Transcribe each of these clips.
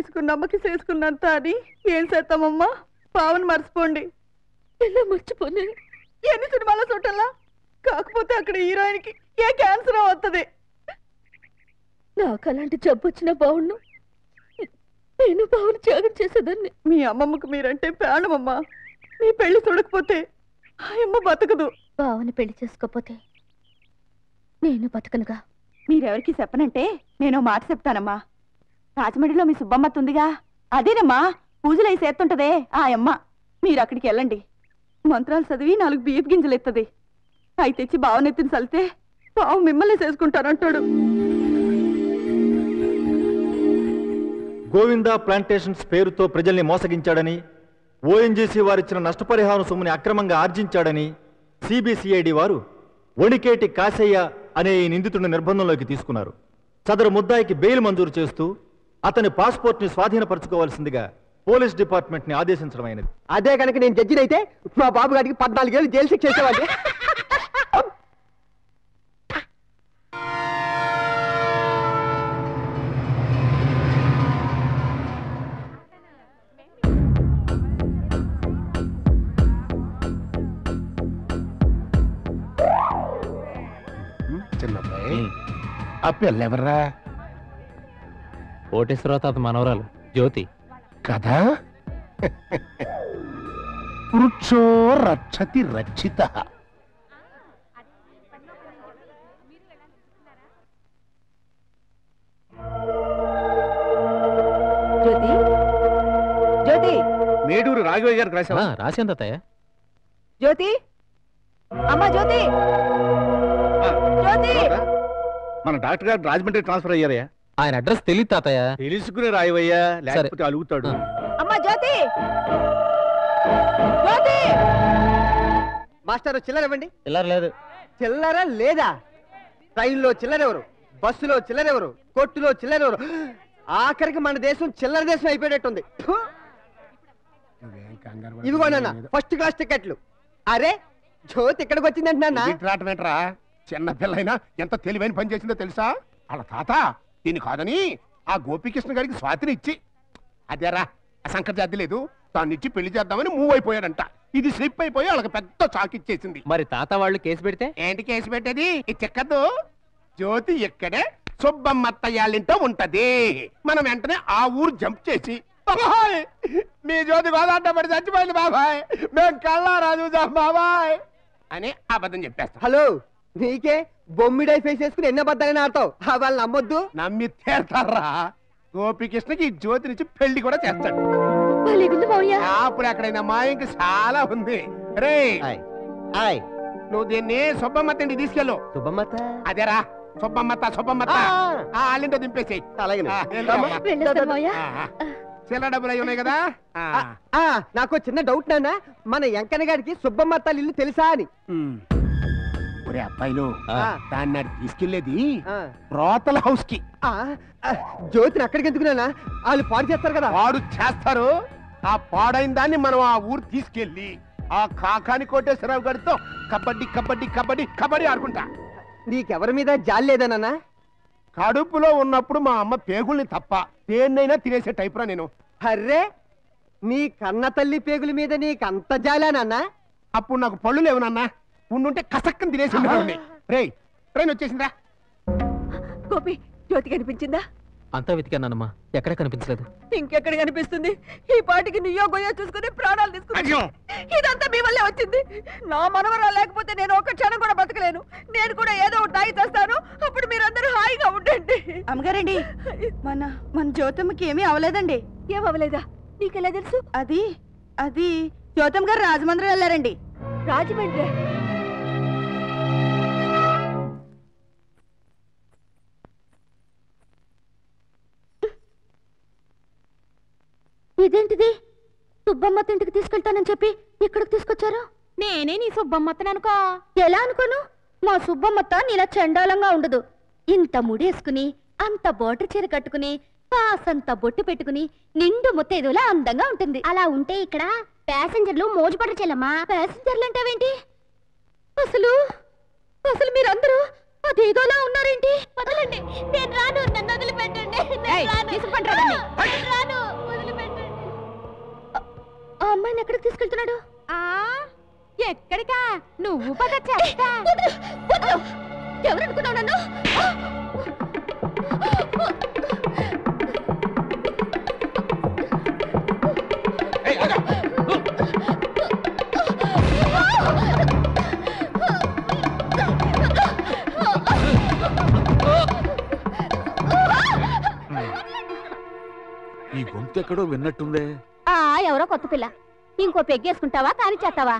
చేసుకున్న అమ్మకి చేసుకున్నంత అని ఏం చేస్తామమ్మా పావని మర్చిపోండి ఎలా మర్చిపోలే ఎన్ని సినిమాలో చూడాలా కాకపోతే అక్కడ హీరోయిన్ కి ఏ క్యాన్సర్ వస్తుంది నాకు అలాంటి జబ్బు వచ్చినా బాగుండు నేను బావును త్యాగం చేసేదాన్ని మీ అమ్మమ్మకు మీరంటే ప్రాణమమ్మా మీ పెళ్లి చూడకపోతే ఆ అమ్మ బతకదు బావని పెళ్లి చేసుకోపోతే నేను బతకనుగా మీరెవరికి చెప్పనంటే నేను ఓ మాట చెప్తానమ్మా రాజమండ్రిలో మీ సుబ్బమ్మత్త ఉందిగా అదేనమ్మా పూజలు అయి చేస్తుంటదే ఆ అమ్మ మీరు అక్కడికి వెళ్ళండి మంత్రాలు చదివి నాలుగు బియ్యపు గింజలు ఎత్తది అవి తెచ్చి బావనెత్తిన చల్లితే బావు మిమ్మల్ని చేసుకుంటానంటాడు గోవిందా ప్లాంటేషన్స్ పేరుతో ప్రజల్ని మోసగించాడని ఓఎన్జీసీ వారిచ్చిన నష్టపరిహారం సొమ్ముని అక్రమంగా ఆర్జించాడని సిబిసిఐడి వారు వణికేటి కాశయ్య అనే ఈ నిందితుడిని నిర్బంధంలోకి తీసుకున్నారు సదరు ముద్దాయికి బెయిల్ మంజూరు చేస్తూ అతని పాస్పోర్ట్ని స్వాధీనపరచుకోవాల్సిందిగా పోలీస్ డిపార్ట్మెంట్ని ఆదేశించడమైనది అదే కనుక నేను జడ్జినైతే మా బాబు గారికి పద్నాలుగేళ్ళు జైలు శిక్ష చేసేవాడిని చిన్నబ్బాయి ఆ పిల్లెవర్రా కోటేశ్వరరావు తాత మనవరాలు జ్యోతి కదా వృక్షో రక్షతి రక్షిత జ్యోతి జ్యోతి మేడూరు రాఘవయ్య గారికి ఆ, రాశాను తాతయ్య జ్యోతి అమ్మా జ్యోతి జ్యోతి మన డాక్టర్ గారు రాజమండ్రి ట్రాన్స్ఫర్ అయ్యారయ్యా ఆయన అడ్రస్ తెలియదు తాతయ్య తెలుసుకుని రాయవయ్యా లేకపోతే అలుగుతాడు ఆ. అమ్మా జ్యోతి జ్యోతి మాస్టర్ చిల్లర ఇవ్వండి చిల్లర లేదు చిల్లర లేదా ట్రైన్లో చిల్లరెవరు బస్సులో చిల్లరెవరు కొట్టులో చిల్లరెవరు ఆఖరికి మన దేశం చిల్లర దేశం అయిపోయేటట్టుంది ఫు! ఇదిగోనన్న ఫస్ట్ క్లాస్ టికెట్లు అరే జ్యోతి ఇక్కడికి వచ్చిందంటున్నా రావటమేంట్రా చిన్న పిల్లైనా ఎంత తెలివైన పని చేసిందో తెలుసా వాళ్ళ తాత దీన్ని కాదని ఆ గోపికృష్ణ గారికి స్వాతిని ఇచ్చి అదేరా ఆ శంకర్ జాతి లేదు తాను ఇచ్చి పెళ్లి చేద్దామని మూవ్ అయిపోయాడంట ఇది స్లిప్ అయిపోయి వాళ్ళకి పెద్ద చాక్ ఇచ్చేసింది మరి తాత వాళ్ళు కేసు పెడితే ఏంటి కేసు పెట్టేది ఇది చెక్కద్దు జ్యోతి ఇక్కడే సుబ్బమ్మత్తయ్యాళ్ళింటో ఉంటది మనం వెంటనే ఆ ఊరు జంప్ చేసి బాబాయ్ మీ జ్యోతి గోదాంట పడి చచ్చిపోయింది బాబాయ్ మేం కళ్ళారా చూసాం బాబాయ్ అని అబద్ధం చెప్పేస్తాం హలో నీకే బొమ్మిడై ఫేస్ వేసుకుని ఎన్ని అబద్ధాలని ఆడతావు ఆ వాళ్ళని నమ్మొద్దు నమ్మి తీరతారా గోపికృష్ణకి ఈ జ్యోతినిచ్చి పెళ్లి కూడా చేస్తాడు భలేగుంది మావయ్య ఆ, అప్పుడు అక్కడైనా మా ఇంక చాలా ఉంది రే ఆయ్ నువ్వు దీన్ని సుబ్బమ్మ తిండి తీసుకెళ్ళు శుభమత అదేరా సుబ్బమ్మత్త సుబ్బమ్మత్త ఆ. ఆ ఆళ్ళింటో దింపేసేయి అలాగే ఆ, వెళ్ళమ్మా. వెళ్ళొస్తాను మావయ్య ఆ, ఆ. చిల్లర డబ్బులు అయి ఉన్నాయి కదా ఆ. నాకు చిన్న డౌట్ నాన్న మన ఎంకన్న గారికి సుబ్బమ్మత్త ఇల్లు తెలుసా అని ఉమ్. ఒరే అబ్బాయిలు ఆ. దాన్ని నాడు తీసుకెళ్లేది ఆ. రోతల హౌస్ కి ఆ, ఆ, జ్యోతిని అక్కడికి ఎందుకున్నా వాళ్ళు పాడు చేస్తారు కదా వాడు చేస్తారు ఆ పాడైన దాన్ని మనం ఆ ఊరు తీసుకెళ్ళి ఆ కాకాని కోటేశ్వరరావు గారితో కబడ్డీ కబడ్డీ కబడ్డీ కబడ్డీ ఆడుకుంటా నీకెవరి మీద జాలి లేదన్నా కడుపులో ఉన్నప్పుడు మా అమ్మ పేగుల్ని తప్ప దేన్నైనా తినేసే టైపురా నేను అర్రే నీ కన్న తల్లి పేగుల మీద నీకు అంత జాలానన్నా అప్పుడు నాకు పళ్ళు లేవునన్నా ఉండుంటే కసక్కని తినేసి రేయ్ ట్రైన్ వచ్చేసిందా గోపి జ్యోతి కనిపించిందా అంతా వెతికానమ్మా ఎక్కడ కనిపించలేదు ఇంకెక్కడ కనిపిస్తుంది ఈ పాటికి నీయో గొయ్యో చూసుకుని ప్రాణాలు తీసుకుని అయ్యో ఇదంతా మీ వల్లే వచ్చింది నా మనవరాలు లేకపోతే నేను ఒక్క క్షణం కూడా బతకలేను నేను కూడా ఏదో ఒకటి తాగి చేస్తాను అప్పుడు మీరందరూ హాయిగా ఉండండి అమ్మగారండి మన మన జ్యోతమ్మకి ఏమీ అవలేదండి ఏమవలేదా నీకెలా తెలుసు అది అది జ్యోతమ్మ గారు రాజమండ్రి వెళ్ళారండి రాజమండ్రి ఇదేంటిది సుబ్బమ్మ ఇంటికి తీసుకెళ్తానని చెప్పి ఇక్కడికి తీసుకొచ్చారు నేనే నీ సుబ్బమ్మత్తని అనుకో ఎలా అనుకోను మా సుబ్బమ్మత్త నీలా చండాలంగా ఉండదు ఇంత ముడేసుకుని అంత బోటర్ చీర కట్టుకుని పాసంత బొట్టు పెట్టుకుని నిండు ముత్తైదులా అందంగా ఉంటుంది అలా ఉంటే ఇక్కడ ప్యాసింజర్లు మోజుపడ చెల్లమ్మా ప్యాసింజర్లు అంటావేంటి అసలు అసలు మీరందరూ అదేదోలా ఉన్నారేంటి వదలండి నేను రాను నన్ను వదిలిపెట్టండి నేను రాను. నేను రాను ఆ అమ్మాయిని ఎక్కడికి తీసుకెళ్తున్నాడు ఆ ఎక్కడికా నువ్వు పద చెప్తా ఎవరు అనుకున్నావు నన్ను ఈ గొంతు ఎక్కడో విన్నట్టుందే ఆ ఎవరో కొత్త పిల్ల ఇంకో పెగ్గేసుకుంటావా కాని చేస్తావా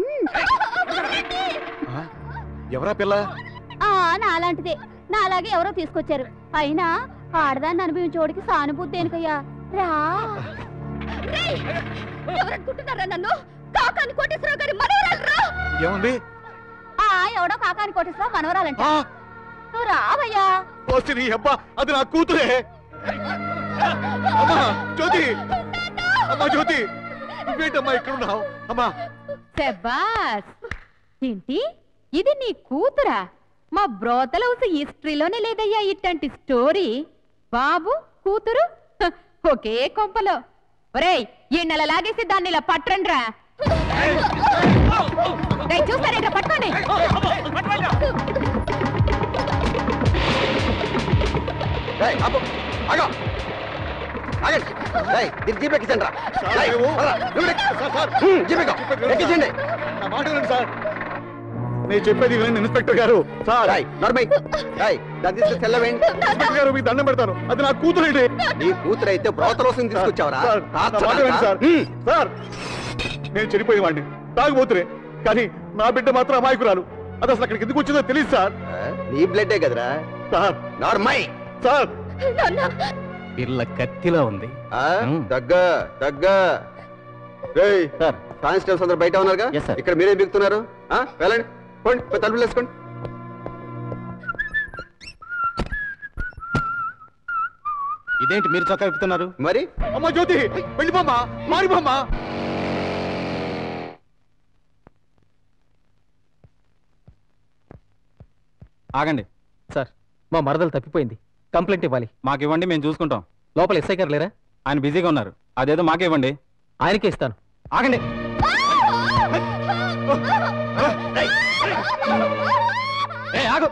ఆ? ఎవరా పిల్ల ఆ నాలాంటిదే నాలాగే ఎవరో తీసుకొచ్చారు అయినా ఆడదాన్ని అనుభవించోడికి సానుభూతి దేనికయ్యా రా రేయ్! ఎవరనుకుంటున్నారా నన్ను కాకాని కోటేశ్వరరావు గారి మనవరాలు రా ఏముంది ఆ ఎవడో కాకాని కోటేశ్వరరావు మనవరాలంట ఆ, నువ్వు రావయ్యా ఓసి నీ అబ్బా అది నా కూతురే అమ్మా జ్యోతి అమ్మా జ్యోతి నువ్వేంటమ్మా ఇక్కడ ఉన్నావు అమ్మా శబాస్ ఏంటి ఇది నీ కూతురా మా బ్రోతల హౌస్ హిస్టరీలోనే లేదయ్యా ఇట్లాంటి స్టోరీ బాబు కూతురు హ, ఒకే కొంపలో ఒరేయ్ ఈ నెల లాగేసి దాన్ని ఇలా పట్టండ్రా రేయ్, చూస్తారేంట్రా పట్టుకోండి ఏయ్, ఆపు. ఆగు. ఆగండి. ఏయ్, దీన్ని జీప్ ఎక్కించండి రా. సార్, ఏయ్, నువ్వు- పదరా, నువ్వు ఎక్కు. Sir, sir. హ్మ్, జీప్ ఎక్కు. ఎక్కించండి నా మాట వినండి సార్ నేను చెప్పేది వినండి ఇన్స్పెక్టర్ గారు సార్ రాయ్ నర్మయ్ రాయ్ దాన్ని తీసుకు తెల్లవేయండి ఇన్స్పెక్టర్ గారు మీకు దండం పెడతాను అది నా కూతురేంటి నీ కూతురు అయితే బ్రోతరోసం తీసుకొచ్చావరా సార్, నా మాట వినండి సార్ సార్ నేను చనిపోయేవాడిని తాగుబోతురే కానీ నా బిడ్డ మాత్రం అమాయకురాలు అది అసలు అక్కడికి ఎందుకు వచ్చిందో తెలియదు సార్ నీ బ్లడ్డే కదరా సార్ నార్మయ్ సార్ పిల్ల కత్తిలా ఉంది ఆ, హ్మ్. దగ్గ దగ్గ రేయ్ సార్ కానిస్టేబుల్స్ అందరూ బయట ఉన్నారుగా Yes, sir. ఇక్కడ మీరేం బిగుతున్నారు ఆ, వెళ్ళండి పోండి పోయి తలుపులు వేసుకోండి ఇదేంటి మీరు చొక్కా విప్పుతున్నారు మరి అమ్మా జ్యోతి వెళ్ళిపోమ్మా మారిపోమ్మా ఆగండి సార్ మా మరదలు తప్పిపోయింది కంప్లైంట్ ఇవ్వాలి మాకు ఇవ్వండి మేము చూసుకుంటాం లోపల ఎస్ఐ గారు లేరా ఆయన బిజీగా ఉన్నారు అదేదో మాకే ఇవ్వండి ఆయనకే ఇస్తాను ఆగండి ఏయ్, ఆగు.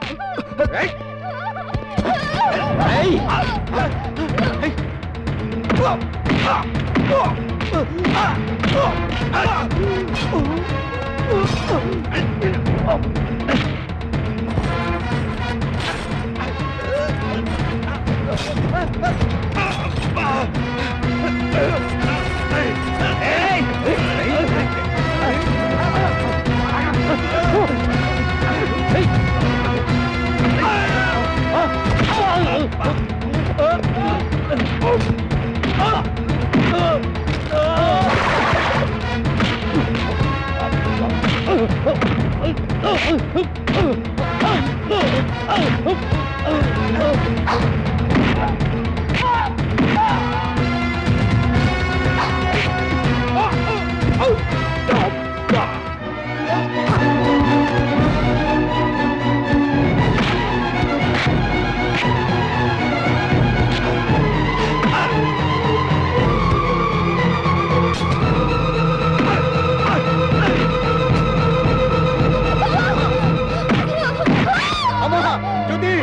అమ్మా Jyoti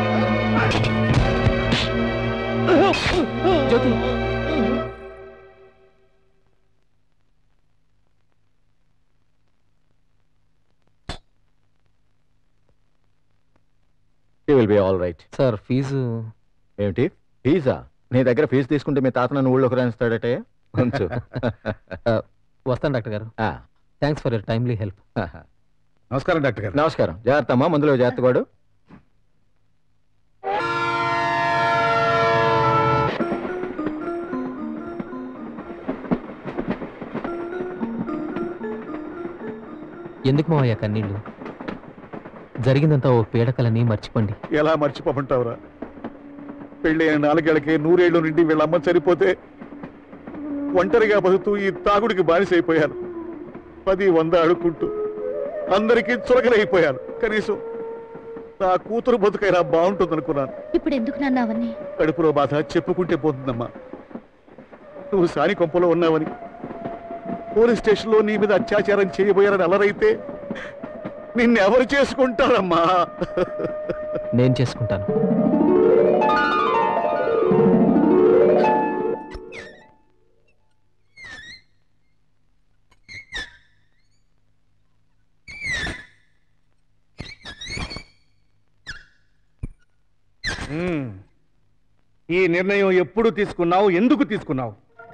Jyoti will be all right sir fees ఏమిటి ఫీజా నీ దగ్గర ఫీజు తీసుకుంటే మీ తాత నన్ను ఊళ్ళోకి రాణిస్తాడటే ఉంచు వస్తాను డాక్టర్ గారు ఆ, thanks for your timely help నమస్కారం డాక్టర్ గారు నమస్కారం జాగ్రత్త అమ్మా మందులో జాగ్రత్త వాడు ఎందుకు మావయ్య కన్నీళ్ళు జరిగిందంతా ఓ పీడకలని మర్చిపోండి ఎలా మర్చిపోమంటావురా పెళ్ళి అయిన నాలుగేళ్లకే నూరేళ్లు నుండి వీళ్ళమ్మ చనిపోతే ఒంటరిగా బతుకుతూ ఈ తాగుడికి బానిసైపోయాను పది వంద అడుక్కుంటూ అందరికీ చురకలైపోయాను కనీసం నా కూతురు బతుకైనా బాగుంటుందనుకున్నాను ఇప్పుడు ఎందుకు నన్ను అవన్నీ కడుపులో బాధ చెప్పుకుంటే పోతుందమ్మా నువ్వు సాని కొంపలో ఉన్నావని పోలీస్ స్టేషన్లో నీ మీద అత్యాచారం చేయబోయారని అలరైతే నిన్నెవరు చేసుకుంటారమ్మా నేను చేసుకుంటాను మ్మ్. ఈ నిర్ణయం ఎప్పుడు తీసుకున్నావు ఎందుకు తీసుకున్నావు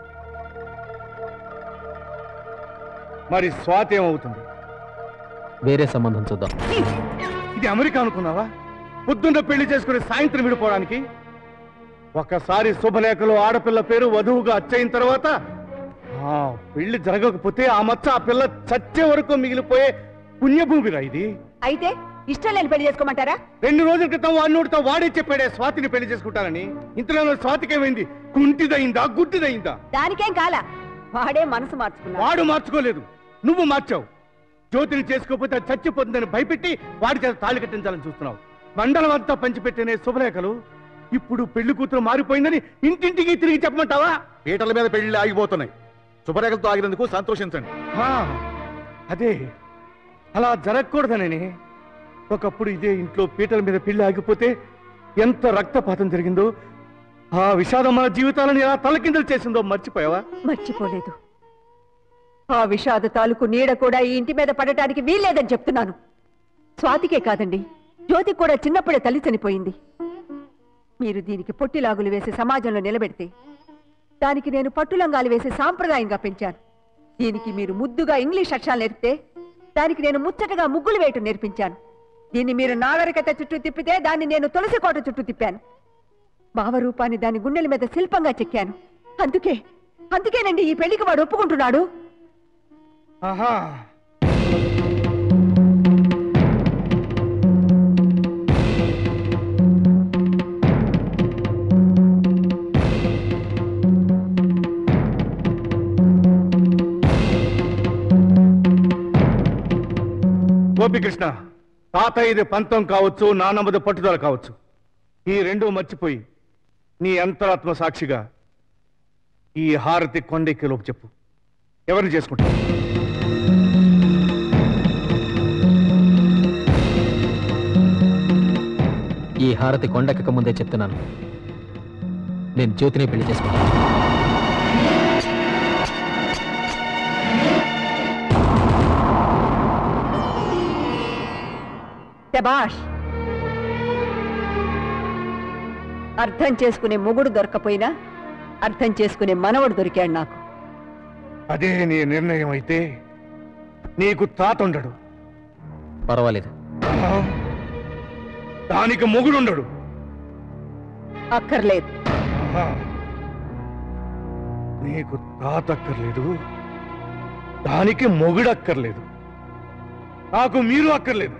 మరి స్వాతి ఏమవుతుంది వేరే సంబంధం చూద్దాం ఇది అమెరికా అనుకున్నావా పొద్దున్న పెళ్లి చేసుకుని సాయంత్రం విడిపోవడానికి ఒకసారి శుభలేఖలో ఆడపిల్ల పేరు వధువుగా అచ్చయిన తర్వాత ఆ పెళ్లి జరగకపోతే ఆ మచ్చ ఆ పిల్ల చచ్చే వరకు మిగిలిపోయే పుణ్యభూమిరా ఇది అయితే ఇష్టం లేని పెళ్లి చేసుకోమంటారా రెండు రోజుల క్రితం వాడినోడితో వాడే చెప్పాడే స్వాతిని పెళ్లి చేసుకుంటానని ఇంతలో స్వాతికి ఏమైంది కుంటిదయిందా గుడ్డిదయిందా దానికేం కాల వాడే మనసు మార్చుకున్నా వాడు మార్చుకోలేదు నువ్వు మార్చావు జ్యోతిని చేసుకోకపోతే అది చచ్చిపోతుందని భయపెట్టి వాడి చేత తాళి కట్టించాలని చూస్తున్నావు మండలం అంతా పంచిపెట్టిన శుభలేఖలు ఇప్పుడు పెళ్లి కూతురు మారిపోయిందని ఇంటింటికి తిరిగి చెప్పమంటావా పీటల మీద పెళ్లి ఆగిపోతున్నాయి శుభరేఖలతో ఆగినందుకు సంతోషించండి అదే అలా జరగకూడదనని ఒకప్పుడు ఇదే ఇంట్లో పీటల మీద పెళ్లి ఆగిపోతే ఎంత రక్తపాతం జరిగిందో ఆ విషాదం మన జీవితాలను ఎలా తలకిందలు చేసిందో మర్చిపోయావా మర్చిపోలేదు ఆ విషాద తాలూకు నీడ కూడా ఈ ఇంటి మీద పడటానికి వీల్లేదని చెప్తున్నాను స్వాతికే కాదండి జ్యోతికి కూడా చిన్నప్పుడే తల్లి చనిపోయింది మీరు దీనికి పొట్టిలాగులు వేసి సమాజంలో నిలబెడితే దానికి నేను పట్టులంగాలు వేసి సాంప్రదాయంగా పెంచాను దీనికి మీరు ముద్దుగా ఇంగ్లీష్ అక్షరాలు నేర్పితే దానికి నేను ముచ్చటగా ముగ్గులు వేయటం నేర్పించాను దీన్ని మీరు నాగరికత చుట్టూ తిప్పితే దాన్ని నేను తులసి కోట చుట్టూ తిప్పాను భావరూపాన్ని దాని గుండెల మీద శిల్పంగా చెక్కాను అందుకే అందుకేనండి ఈ పెళ్లికి వాడు ఒప్పుకుంటున్నాడు ఆహా గోపికృష్ణ తాత ఇది పంతం కావచ్చు నానమ్మది పట్టుదల కావచ్చు ఈ రెండూ మర్చిపోయి నీ అంతరాత్మ సాక్షిగా ఈ హారతి కొండెక్కేలోపు చెప్పు ఎవరిని చేసుకుంటావు ఈ హారతి కొండెక్కక ముందే చెప్తున్నాను నేను జ్యోతిని పెళ్లి చేసుకుంటాను శబాష్ అర్థం చేసుకునే మొగుడు దొరకపోయినా అర్థం చేసుకునే మనవడు దొరికాడు నాకు అదే నీ నిర్ణయం అయితే నీకు తాత ఉండడు పర్వాలేదు ఆ? దానికి మొగుడుండడు అక్కర్లేదు ఆహా. నీకు తాత అక్కర్లేదు దానికి మొగుడక్కర్లేదు నాకు మీరు అక్కర్లేదు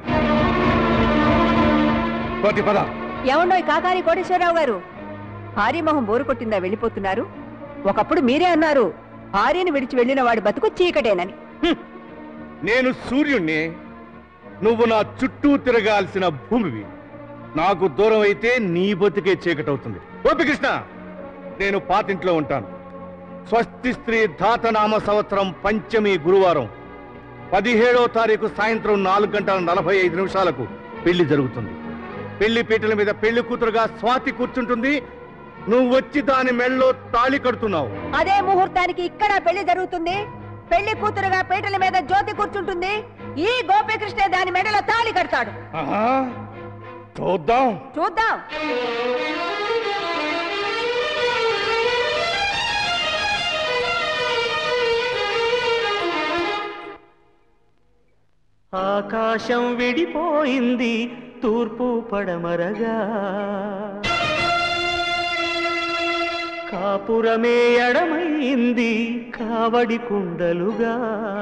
కోటి పద ఏమండో కాకాని కోటేశ్వరరావు గారు భార్యమోహం బోరు కొట్టిందా వెళ్ళిపోతున్నారు ఒకప్పుడు మీరే అన్నారు భార్యను విడిచి వెళ్ళిన వాడి బతుకు చీకటేనని నేను సూర్యుణ్ణి నువ్వు నా చుట్టూ తిరగాల్సిన భూమివి నాకు దూరం అయితే నీ బతికే చీకటవుతుంది గోపికృష్ణ నేను పాతింట్లో ఉంటాను స్వస్తి స్త్రీ ధాతనామ సంవత్సరం పంచమి గురువారం పదిహేడో తారీఖు సాయంత్రం నాలుగు గంటల నలభై ఐదు నిమిషాలకు పెళ్లి జరుగుతుంది పెళ్లి పీటల మీద పెళ్లి కూతురుగా స్వాతి కూర్చుంటుంది నువ్వు వచ్చి దాని మెళ్ళలో తాళి కడుతున్నావు అదే ముహూర్తానికి ఇక్కడ పెళ్లి జరుగుతుంది పెళ్లి కూతురుగా పీటల మీద జ్యోతి కూర్చుంటుంది ఈ గోపీకృష్ణ దాని మెడలో తాళి కడతాడు ఆహా, చూద్దాం చూద్దాం ఆకాశం విడిపోయింది తూర్పు పడమరగా కాపురమే ఎడమైంది కావడి కుండలుగా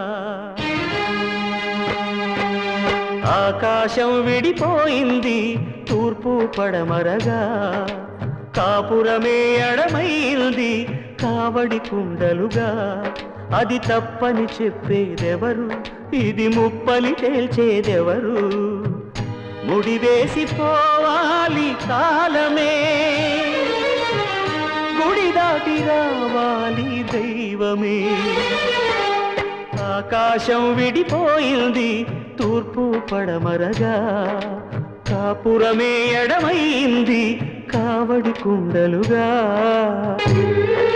ఆకాశం విడిపోయింది తూర్పు పడమరగా కాపురమే ఎడమైంది కావడి కుండలుగా అది తప్పని చెప్పేదెవరు ఇది ముప్పని తేల్చేదెవరు ముడివేసిపోవాలి కాలమే గుడి దాటి రావాలి దైవమే ఆకాశం విడిపోయింది తూర్పు పడమరగా కాపురమే ఎడమైంది కావడి కుండలుగా